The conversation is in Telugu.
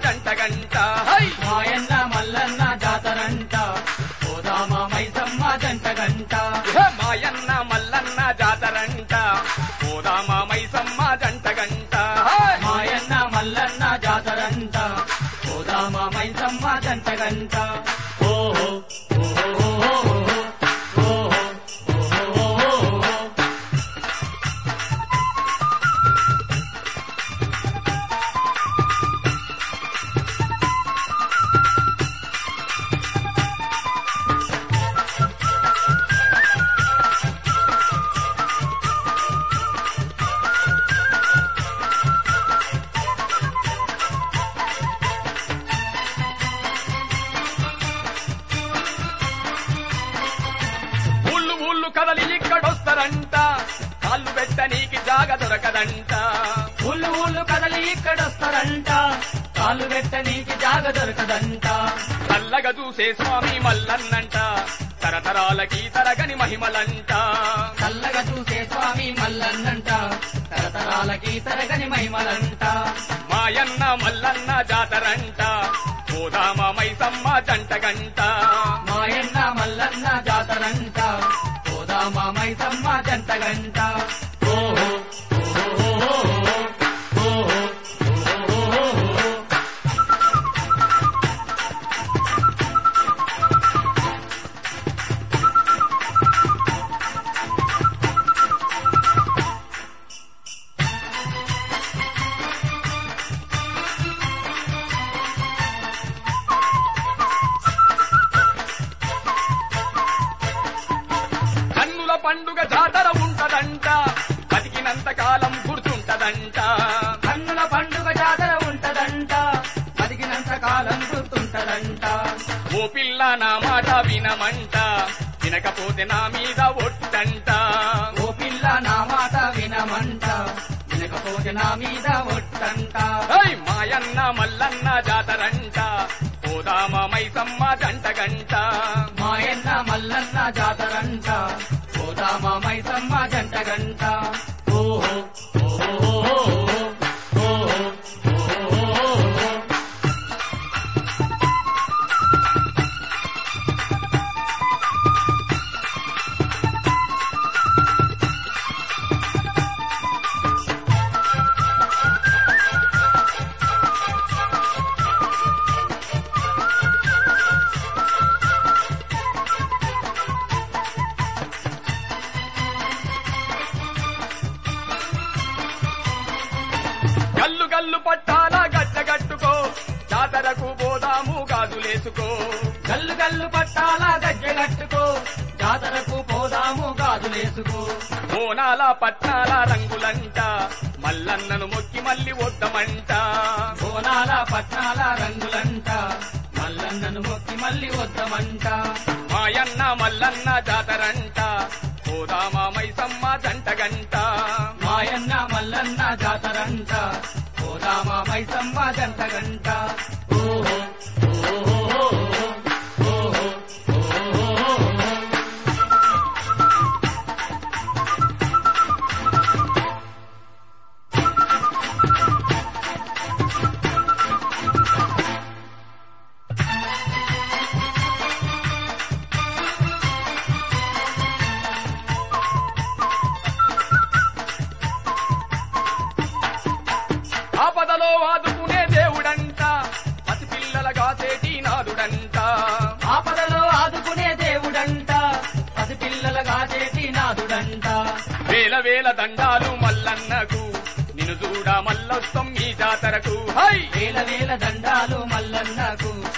జంట గంట హై మాయన్న మల్లన్న జాతరంట పోదామ మైసమ్మ జంట గంట ఇహ మాయన్న మల్లన్న జాతరంట పోదామ మైసమ్మ జంట గంట హై మాయన్న మల్లన్న జాతరంట పోదామ మైసమ్మ జంట గంట ఓహో ఓహో ఓహో ఓహో ఊళ్ళు ఊళ్ళు కదలి ఇక్కడొస్తారంట కాళ్ళు పెట్టనీకి జాగ దొరకదంట ఊళ్ళు ఊళ్ళు కదలి ఇక్కడొస్తారంట కాళ్ళు పెట్ట నీకి జాగ దొరకదంట చల్లగా చూసే స్వామి మల్లన్నంట తరతరాలకి తరగని మహిమలంట చల్లగా చూసే స్వామి మల్లన్నంట తరతరాలకి తరగని మహిమలంట మాయన్న మల్లన్న జాతరంట పోదామ మైసమ్మ జంట గంట మాయన్న మల్లన్న జాతరంట పోదామా మైసమ్మ జంట గంట ఓహో ఓహో ఓహో ఓహో కన్నుల పండుగ జాతర ఉంటదంట బతికినంత కాలం గుర్తుంటదంట కన్నుల పండుగ జాతర ఉంటదంట బతికినంత కాలం గుర్తుంటదంట ఓ పిల్ల నా మాట వినమంట వినకపోతే నా మీద ఒట్టంట ఓ పిల్ల నా మాట వినమంట వినకపోతే నా మీద ఒట్టంట హై మాయన్న మల్లన్న జాతరంట పోదామ మైసమ్మ జంట గంట మాయన్న మల్లన్న జాతరంట పోదామా మైసమ్మ జంట గంట ఓహో ఓహో ఓహో ఓహో గల్లు గల్లు పట్టాల గడ్డ గట్టుకో జాతరకు పోదాము గాజులేసుకో గల్లు గల్లు పట్టాల గజ్జెగట్టుకో జాతరకు పోదాము గాజులేసుకో బోనాల పట్నాల రంగులంట మల్లన్నను మొక్కి మళ్ళీ వద్దమంట బోనాల పట్నాల రంగులంట మల్లన్నను మొక్కి మళ్ళీ వద్దమంట మాయన్న మల్లన్న జాతరంట పోదామా మైసమ్మ జంట గంట మాయన్న మల్లన్న జాతరంట పోదామా మైసమ్మ జంట గంట ఓహో ఓహో ఓహో ఓహో ఆపదలో ఆదుకునే దేవుడంట పసిపిల్లల కాసేటి నాదుడంట ఆపదలో ఆదుకునే దేవుడంట పసిపిల్లల గాచేటి నాదుడంట వేల వేల దండాలు మల్లన్నకు నిన్ను చూడ మల్లొస్తాం ఈ జాతరకు హై వేల వేల దండాలు మల్లన్నకు